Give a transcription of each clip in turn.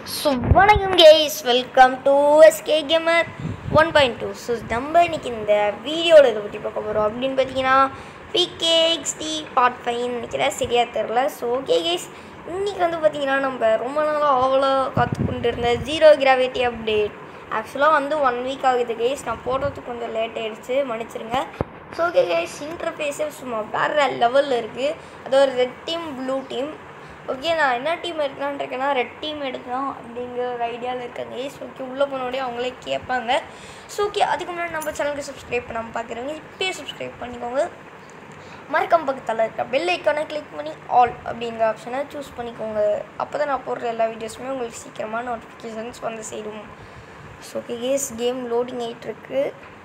so வணக்கம் guys welcome to SK gamer one point two so நம்ம இன்னைக்கு இந்த வீடியோவில் இதை பற்றி பார்க்க போகிறோம் அப்படின்னு பார்த்தீங்கன்னா பிகேஎக்ஸ்டி பார்ட் ஃபைவ் நினைக்கிறேன் சரியாக தெரில ஸோ ஓகே கேஸ் இன்றைக்கி வந்து பார்த்தீங்கன்னா நம்ம ரொம்ப நாளாக அவ்வளோ காத்துக்கொண்டு இருந்த ஜீரோ கிராவிட்டி அப்டேட் ஆக்சுவலாக வந்து ஒன் வீக் ஆகுது கேஸ் நான் போடுறதுக்கு கொஞ்சம் லேட் ஆகிடுச்சு மன்னிச்சிருங்க ஸோ ஓகே கேஸ் இன்டர்ஃபேஸே சும்மா வேறு லெவலில் இருக்குது அது ஒரு red team blue team okay நான் என்ன டீம் எடுக்கலான்னு இருக்கேன்னா ரெட் டீம் எடுக்கலாம் அப்படிங்கிற ஒரு ஐடியாவில் இருக்கேன் கேஸ் ஓகே உள்ளே போனோடய அவங்களே கேட்பாங்க ஸோ ஓகே அதுக்கு முன்னாடி நம்ம சேனலுக்கு சப்ஸ்கிரைப் பண்ணாமல் பார்க்குறவங்க இப்போயே சப்ஸ்கிரைப் பண்ணிக்கோங்க மறக்காம பக்கத்தில் இருக்க பெல் ஐக்கானை கிளிக் பண்ணி ஆல் அப்படிங்கிற ஆப்ஷனை சூஸ் பண்ணிக்கோங்க அப்போ தான் நான் போடுற எல்லா வீடியோஸுமே உங்களுக்கு சீக்கிரமாக நோட்டிஃபிகேஷன்ஸ் வந்து சேரும் so okay guys game loading ஆகிட்டுருக்கு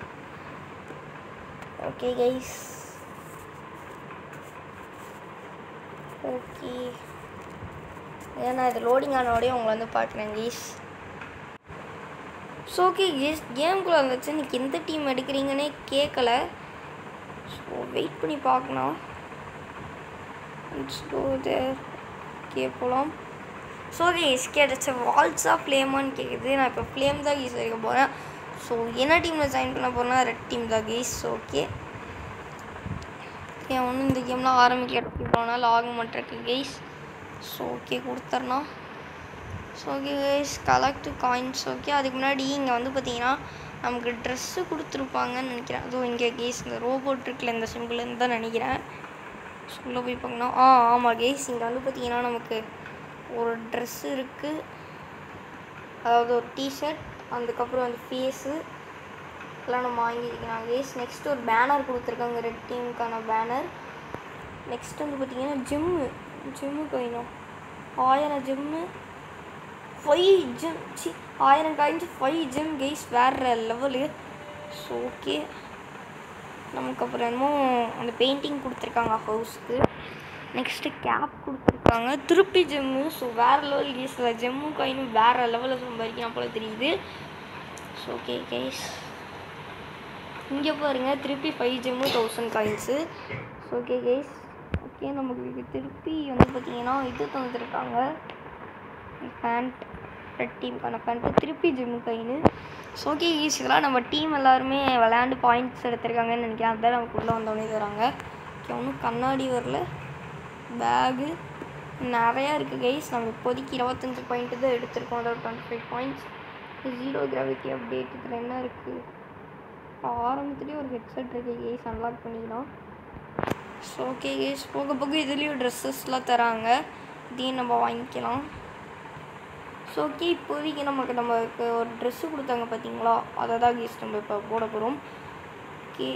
ஓகே கைஸ் ஓகே ஏன்னா இது லோடிங் ஆனோடய உங்களை வந்து பார்க்குறேன் கீஸ் ஸோ ஓகே கீஸ் கேம்குள்ளே வந்துச்சு இன்னைக்கு எந்த டீம் எடுக்கிறீங்கன்னே கேட்கல ஸோ வெயிட் பண்ணி பார்க்கணும் ஓகே போகலாம் ஸோ கீஸ் கேட்டுச்சு வால்ஸா ஃப்ளேமான்னு கேட்குது நான் இப்போ ஃப்ளேம் தான் கீஸ் வைக்க போகிறேன் ஸோ என்ன டீமில் ஜாயின் பண்ண போகிறேன்னா ரெட் டீம் தான் கீஸ் ஓகே ஓகே ஒன்றும் இந்த கேம்லாம் ஆரம்பிக்க இவ்வளோ நாள் ஆக மாட்டிருக்கு கெய்ஸ் ஸோ ஓகே கொடுத்துர்ணும் so okay guys collect coins okay அதுக்கு முன்னாடி இங்கே வந்து பார்த்தீங்கன்னா நமக்கு ட்ரெஸ்ஸு கொடுத்துருப்பாங்கன்னு நினைக்கிறேன் அதுவும் இங்கே கேஸ் இந்த ரோபோட் இருக்குல்ல இந்த சிம்பிள்னு தான் நினைக்கிறேன் ஸோ உள்ளே போய் பார்க்கணும் ஆ ஆமாம் கேஸ் இங்கே வந்து பார்த்தீங்கன்னா நமக்கு ஒரு ட்ரெஸ்ஸு இருக்குது அதாவது ஒரு டிஷர்ட் அதுக்கப்புறம் அந்த ஃபேஸு எல்லாம் நம்ம வாங்கியிருக்கலாம் கேஸ் நெக்ஸ்ட் ஒரு பேனர் கொடுத்துருக்காங்க ரெட் டீமுக்கான பேனர் நெக்ஸ்ட் வந்து பார்த்தீங்கன்னா ஜிம்மு ஜிம்முக்கு வேணும் ஆயிரம் ஜிம்மு ஃபைவ் ஜிம் சி ஆயிரம் காயின்ஸ் ஃபைவ் ஜிம் கெய்ஸ் வேறு லெவலு ஸோ ஓகே நமக்கு அப்புறம் என்னமோ அந்த பெயிண்டிங் கொடுத்துருக்காங்க ஹவுஸ்க்கு நெக்ஸ்ட்டு கேப் கொடுத்துருக்காங்க திருப்பி ஜிம்மு ஸோ வேறு லெவல் கேஸில் ஜிம்மு காயினும் வேறு லெவலில் சம்பாதிக்கலாம் போல தெரியுது ஸோ ஓகே கேஸ் இங்கே பாருங்கள் திருப்பி five gem thousand coins so okay guys okay நமக்கு திருப்பி வந்து பார்த்தீங்கன்னா இது தந்துருக்காங்க பேண்ட் ரெட் டீமுக்கான பேண்ட்டு திருப்பி ஜிம்மு கைன்னு ஸோ ஓகே ஈஸ் இதெல்லாம் நம்ம டீம் எல்லாருமே விளையாண்டு பாயிண்ட்ஸ் எடுத்திருக்காங்கன்னு நினைக்கிறேன் அதான் நமக்கு உள்ளே வந்தோடனே தராங்க ஓகே ஒன்றும் கண்ணாடி வரல பேகு நிறையா இருக்குது கைஸ் நம்ம இப்போதைக்கு இருபத்தஞ்சி பாயிண்ட்டு தான் எடுத்திருக்கோம் அதாவது twenty five points zero gravity update இதில் என்ன இருக்குது ஆரம்பத்துலேயே ஒரு ஹெட்செட் இருக்குது கேஸ் அன்லாக் பண்ணிக்கலாம் ஸோ ஓகே கேஸ் போக போக இதுலேயும் ட்ரெஸ்ஸஸ்லாம் தராங்க இதையும் நம்ம வாங்கிக்கலாம் ஸோ ஓகே இப்போதைக்கு நமக்கு நமக்கு ஒரு ட்ரெஸ்ஸு கொடுத்தாங்க பார்த்தீங்களா அதை தான் கேஸ் நம்ம இப்போ போட போகிறோம் ஓகே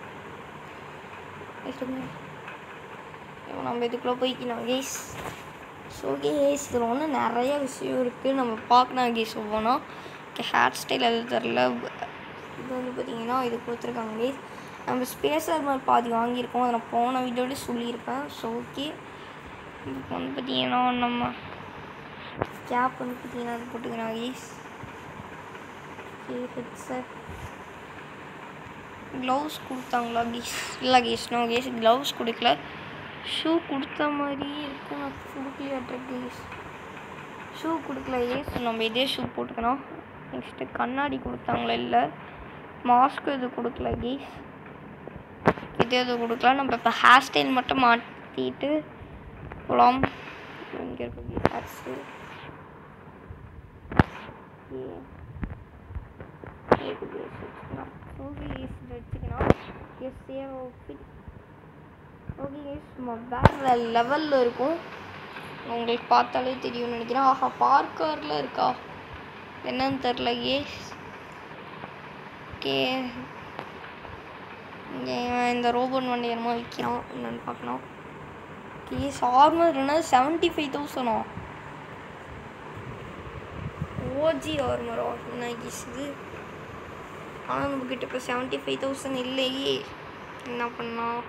நம்ம இதுக்குள்ளே போய்க்கணும் கேஸ் ஸோ ஓகே கேஸ் இதில் ஒன்றும் நிறைய விஷயம் இருக்குது நம்ம பார்க்கலாம் கேஸ் ஒவ்வொன்றும் ஓகே ஹேர் ஸ்டைல் எதுவும் தெரில இது வந்து பார்த்திங்கன்னா இது கொடுத்துருக்காங்க கேஸ் நம்ம ஸ்பேஸர் மாதிரி பாதி வாங்கியிருக்கோம் அதை நான் போன வீடியோவில் சொல்லியிருப்பேன் ஸோ ஓகே இதுக்கு வந்து பார்த்திங்கன்னா நம்ம கேப் வந்து பார்த்திங்கன்னா அது போட்டுக்கிறேன் கேஸ் ஓகே ஹெட்செட் க்ளவுஸ் கொடுத்தாங்களா கேஸ் இல்லை கேஸ் நோ கேஸ் க்ளவுஸ் கொடுக்கல ஷூ கொடுத்த மாதிரி இருக்கு நான் கொடுக்கலையாட்ற கேஸ் ஷூ கொடுக்கல கேஸ் நம்ம இதே ஷூ போட்டுக்கணும் நெக்ஸ்ட்டு கண்ணாடி கொடுத்தாங்களா இல்லை மாஸ்க் இது கொடுக்கல கேஸ் இது எது கொடுக்கலாம் நம்ம இப்போ ஹேர் ஸ்டைல் மட்டும் மாற்றிட்டு போகலாம் இங்கே இருக்க ஹேர் ஸ்டைல் ஓகே கேஸ் வச்சுக்கலாம் yes save outfit okay guys சும்மா வேறு லெவலில் இருக்கும் உங்களுக்கு பார்த்தாலே தெரியும்னு நினைக்கிறேன் ஆஹா பார்க்கரில் இருக்கா என்னன்னு தெரில கேஸ் ஓகே இங்கே இந்த ரோபோட் வண்டி என்னமோ விற்கிறான் என்னென்னு பார்க்கலாம் கேஸ் ஆர்மர் என்ன செவன்ட்டி ஃபைவ் தௌசண்டா ஓஜி ஆர்மரா என்ன கேஸ் இது ஆனால் நம்மக்கிட்ட இப்போ செவன்ட்டி ஃபைவ் தௌசண்ட் இல்லையே என்ன பண்ணலாம்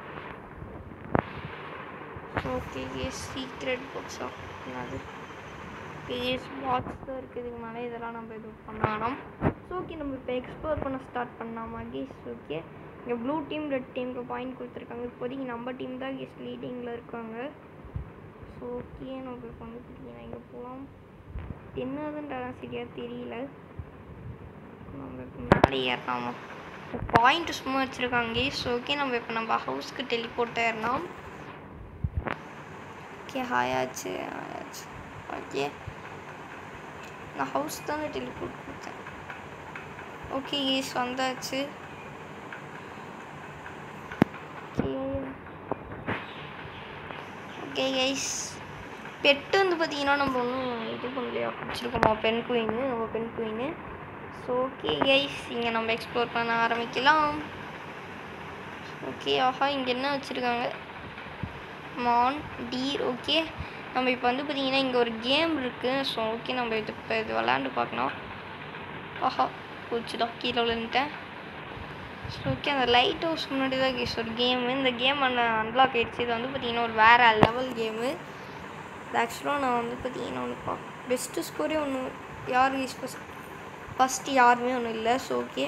ஓகே கேஸ் சீக்ரெட் பாக்ஸா என்னது கேஸ் பாக்ஸ் தான் இருக்குது இதுக்கு மேலே இதெல்லாம் நம்ம எதுவும் பண்ண வேணாம் ஸோ ஓகே நம்ம இப்போ எக்ஸ்ப்ளோர் பண்ண ஸ்டார்ட் பண்ணலாமா கேஸ் ஓகே இங்கே ப்ளூ டீம் ரெட் டீமுக்கு பாயிண்ட் கொடுத்துருக்காங்க இப்போதைக்கு நம்ம டீம் தான் கெஸ் லீடிங்கில் இருக்காங்க ஸோ ஓகே நம்ம இப்போ வந்து பார்த்தீங்கன்னா இங்கே போகலாம் என்னதுன்றதான் சரியா தெரியல நம்ம இப்போ மேலே ஏறலாமா பாயிண்ட் சும்மா வச்சுருக்காங்க ஸோ ஓகே நம்ம இப்போ நம்ம ஹவுஸ்க்கு டெலிபோர்ட் ஏறலாம் ஓகே ஹாயாச்சு ஹாயாச்சு ஓகே நான் ஹவுஸ் தானே டெலிபோர்ட் கொடுத்தேன் ஓகே ஈஸ் வந்தாச்சு ஓகே ஓகே கைஸ் பெட்டு வந்து பார்த்தீங்கன்னா நம்ம ஒன்றும் இது பண்ணலையா பிடிச்சிருக்கோமா பெண் குயின்னு நம்ம பெண் குயின்னு ஸோ ஓகே கைஸ் இங்கே நம்ம எக்ஸ்ப்ளோர் பண்ண ஆரம்பிக்கலாம் ஓகே ஆஹா இங்கே என்ன வச்சுருக்காங்க மான் டீர் ஓகே நம்ம இப்போ வந்து பார்த்தீங்கன்னா இங்கே ஒரு கேம் இருக்குது ஸோ ஓகே நம்ம இது இப்போ இது விளாண்டு பார்க்கணும் ஆஹா போச்சுடா கீழே விழுந்துட்டேன் ஸோ ஓகே அந்த லைட் ஹவுஸ் முன்னாடி தான் கேஸ் ஒரு கேமு இந்த கேம் அந்த அன்லாக் ஆயிடுச்சு இது வந்து பார்த்தீங்கன்னா ஒரு வேறு லெவல் கேமு இது ஆக்சுவலாக நான் வந்து பார்த்தீங்கன்னா ஒன்று பா பெஸ்ட்டு ஸ்கோரே ஒன்று யார் கேஸ் ஃபஸ்ட் ஃபஸ்ட்டு யாருமே ஒன்றும் இல்லை ஸோ ஓகே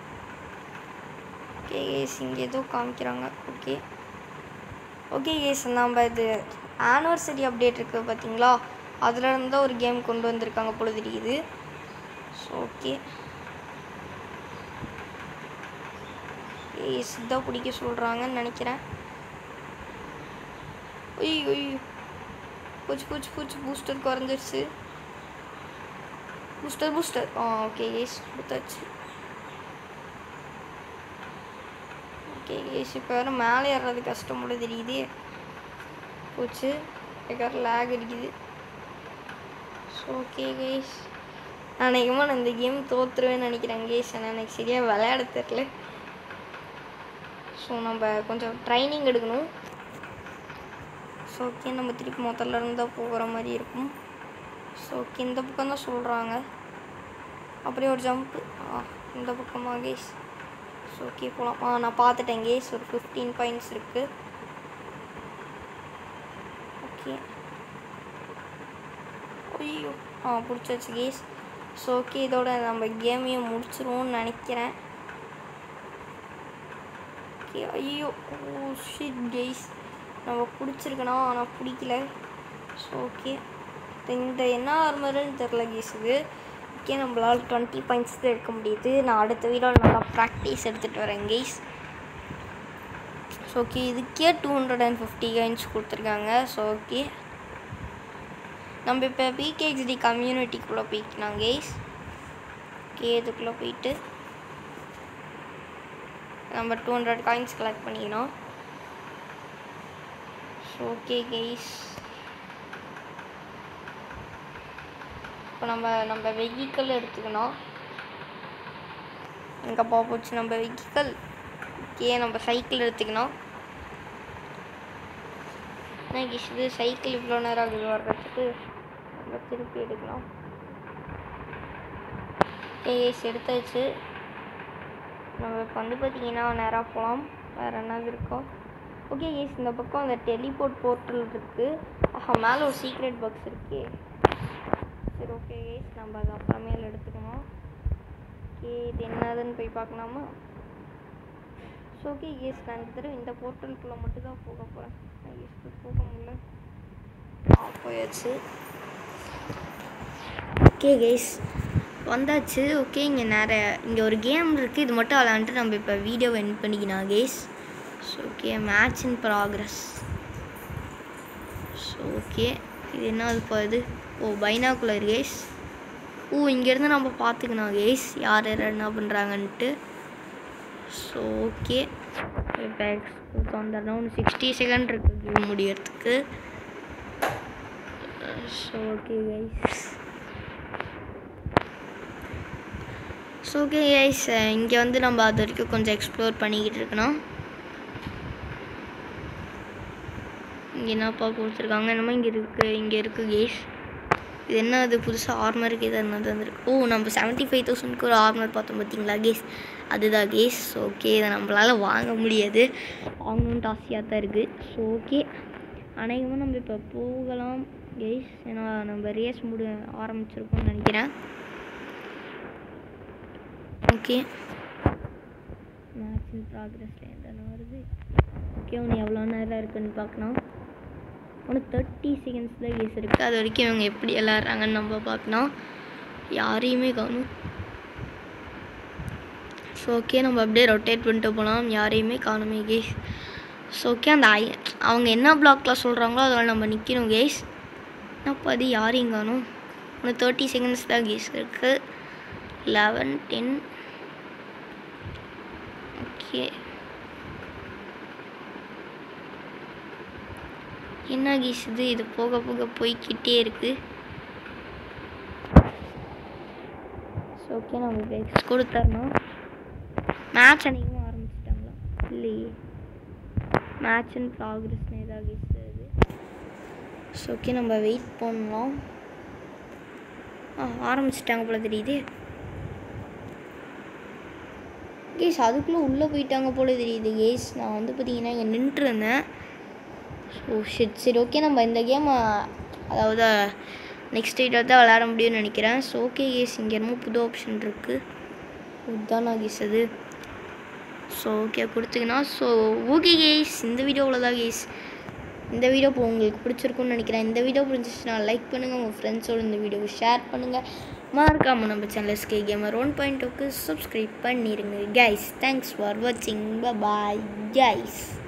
ஓகே கேஸ் இங்கே ஏதோ காமிக்கிறாங்க ஓகே ஓகே கேஸ் நம்ம இது ஆனிவர்சரி அப்டேட் இருக்குது பார்த்தீங்களா அதில் இருந்து தான் ஒரு கேம் கொண்டு வந்திருக்காங்க போல தெரியுது ஸோ ஓகே ஏய் சித்தா பிடிக்க சொல்கிறாங்கன்னு நினைக்கிறேன் ஒய் ஒய் பூச்சி பூச்சி பூச்சி பூஸ்டர் குறைஞ்சிருச்சு பூஸ்டர் பூஸ்டர் ஆ ஓகே ஏஸ் கொடுத்தாச்சு ஓகே ஏஸ் இப்போ வேறு மேலே ஏறுறது கஷ்டம் போல தெரியுது போச்சு எனக்கு லேக் அடிக்குது ஸோ ஓகே கேஸ் அநேகமாக நான் இந்த கேம் தோற்றுருவேன்னு நினைக்கிறேன் கேஸ் ஆனால் எனக்கு சரியாக விளையாட தெரில ஸோ நம்ம கொஞ்சம் ட்ரைனிங் எடுக்கணும் ஸோ ஓகே நம்ம திருப்பி முதல்ல இருந்து தான் போகிற மாதிரி இருக்கும் ஸோ ஓகே இந்த பக்கம் தான் சொல்கிறாங்க அப்படியே ஒரு ஜம்ப்பு ஆ இந்த பக்கமாக கேஸ் ஸோ ஓகே போகலாம் ஆ நான் பார்த்துட்டேன் கேஸ் ஒரு ஃபிஃப்டீன் பாயிண்ட்ஸ் இருக்குது ஓகே ஐயோ ஆ பிடிச்சாச்சு கேஸ் ஸோ ஓகே இதோட நம்ம கேமையும் முடிச்சிருவோம்னு நினைக்கிறேன் ஓகே ஐயோ ஓ ஷிட் கேஸ் நம்ம பிடிச்சிருக்கணும் ஆனால் பிடிக்கல ஸோ ஓகே இந்த என்ன ஆர்மருன்னு தெரில கேஸ் இது ஓகே நம்மளால் டுவெண்ட்டி பாயிண்ட்ஸ் தான் எடுக்க முடியுது நான் அடுத்த வீடியோவில் நல்லா ப்ராக்டிஸ் எடுத்துகிட்டு வரேன் கேஸ் ஸோ ஓகே இதுக்கே two hundred and fifty coins கொடுத்துருக்காங்க ஸோ ஓகே நம்ம இப்போ பிகேஹெச்டி கம்யூனிட்டிக்குள்ளே போய்க்கலாம் கேஸ் ஓகே இதுக்குள்ளே போயிட்டு நம்ம டூ ஹண்ட்ரட் காயின்ஸ் கலெக்ட் பண்ணிக்கணும் ஸோ ஓகே கெய்ஸ் இப்போ நம்ம நம்ம வெஹிக்கிள் எடுத்துக்கணும் எங்கப்பா போச்சு நம்ம வெஹிக்கிள் ஓகே நம்ம சைக்கிள் எடுத்துக்கணும் என்ன கேஸ் இது சைக்கிள் இவ்வளோ நேரம் ஆகுது வர்றதுக்கு நம்ம திருப்பி எடுக்கலாம் ஓகே கேஸ் எடுத்தாச்சு நம்ம இப்போ வந்து பார்த்தீங்கன்னா நேராக போகலாம் வேறு என்னது இருக்கோ ஓகே கேஸ் இந்த பக்கம் அந்த டெலிபோர்ட் போர்ட்டல் இருக்குது ஆஹா மேலே ஒரு சீக்ரெட் பாக்ஸ் இருக்கு சரி ஓகே கேஸ் நம்ம அது அப்புறமேல எடுத்துக்கணும் ஓகே இது என்னதுன்னு போய் பார்க்கலாமா ஸோ ஓகே கேஸ் நான் இந்த தடவை இந்த போர்ட்டலுக்குள்ளே மட்டும் தான் போக போகிறேன் கேஸ் போக முடியல ஆ போயாச்சு ஓகே கேஸ் வந்தாச்சு ஓகே இங்கே நிறைய இங்கே ஒரு கேம் இருக்குது இது மட்டும் விளாண்டுட்டு நம்ம இப்போ வீடியோ என் பண்ணிக்கலாம் guys so okay match in progress so okay இது என்ன அது போகுது ஓ பைனாக்குலர் கேஸ் ஓ இங்கேருந்து நம்ம பார்த்துக்கணும் கேஸ் யார் யார் என்ன பண்ணுறாங்கன்ட்டு ஸோ ஓகே இப்போ எக்ஸ்போர்ட் வந்துடணும் ஒன்று சிக்ஸ்டி செகண்ட் இருக்குது கேம் முடியறதுக்கு so okay guys so okay guys இங்கே வந்து நம்ம அது வரைக்கும் கொஞ்சம் எக்ஸ்ப்ளோர் பண்ணிக்கிட்டு இருக்கணும் இங்கே என்னப்பா கொடுத்துருக்காங்க என்னமோ இங்கே இருக்குது இங்கே இருக்குது கேஸ் இது என்ன அது புதுசாக ஆர்மருக்கு இது என்னது வந்துருக்கு ஓ நம்ம செவன்ட்டி ஃபைவ் தௌசண்ட்க்கு ஒரு ஆர்மர் பார்த்தோம் பார்த்தீங்களா கேஸ் அதுதான் கேஸ் ஓகே இதை நம்மளால் வாங்க முடியாது வாங்கணுன்ட்டு ஆசையாக தான் இருக்குது ஸோ ஓகே அநேகமாக நம்ம இப்போ போகலாம் கேஸ் ஏன்னா நம்ம ரேஸ் முடி ஆரம்பிச்சிருக்கோம்னு நினைக்கிறேன் ஓகே மேட்ச் இன் ப்ராக்ரஸில் என்ன வருது ஓகே ஒன்று எவ்வளோ நேரம் இருக்குன்னு பார்க்கணும் ஒன்று தேர்ட்டி செகண்ட்ஸ் தான் கேஸ் இருக்குது அது வரைக்கும் இவங்க எப்படி விளாட்றாங்கன்னு நம்ம பார்க்கலாம் யாரையுமே காணும் ஸோ ஓகே நம்ம அப்படியே ரொட்டேட் பண்ணிட்டு போகலாம் யாரையுமே காணுமே கேஸ் ஸோ ஓகே அந்த ஐ அவங்க என்ன பிளாக்ல சொல்கிறாங்களோ அதில் நம்ம நிற்கணும் கேஸ் என்னப்பா அது யாரையும் காணும் ஒன்று தேர்ட்டி செகண்ட்ஸ் தான் கேஸ் இருக்குது லெவன் டென் ஓகே என்ன கீஸ் இது இது போக போக போய்க்கிட்டே இருக்கு ஸோ ஓகே நம்ம இப்போ எக்ஸ் கொடுத்தரணும் மேட்ச் அன்றைக்கும் ஆரம்பிச்சிட்டாங்களா இல்லையே மேட்ச் அண்ட் ப்ராக்ரஸ்னு ஏதாவது கீஸ் அது ஸோ ஓகே நம்ம வெயிட் பண்ணலாம் ஆ ஆரம்பிச்சிட்டாங்க போல தெரியுது கேஸ் அதுக்குள்ளே உள்ளே போயிட்டாங்க போல தெரியுது கேஸ் நான் வந்து பார்த்தீங்கன்னா இங்கே நின்றுருந்தேன் ஸோ ஷிட் சரி ஓகே நம்ம இந்த கேம் அதாவது நெக்ஸ்ட் டேட்டாக தான் விளையாட முடியும்னு நினைக்கிறேன் ஸோ ஓகே கேஸ் இங்கே என்னமோ புது ஆப்ஷன் இருக்குது இதுதான் நான் கேஸ் அது ஸோ ஓகே கொடுத்தீங்கன்னா ஸோ ஓகே கேஸ் இந்த வீடியோவில் தான் கேஸ் இந்த வீடியோ இப்போ உங்களுக்கு பிடிச்சிருக்கும்னு நினைக்கிறேன் இந்த வீடியோ பிடிச்சிச்சுன்னா லைக் பண்ணுங்கள் உங்கள் ஃப்ரெண்ட்ஸோட இந்த வீடியோவை ஷேர் பண்ணுங்கள் மறக்காமல் நம்ம channel SK gamer one point டூக்கு சப்ஸ்கிரைப் பண்ணிடுங்க கைஸ் தேங்க்ஸ் ஃபார் வாட்சிங் பாய் கைஸ்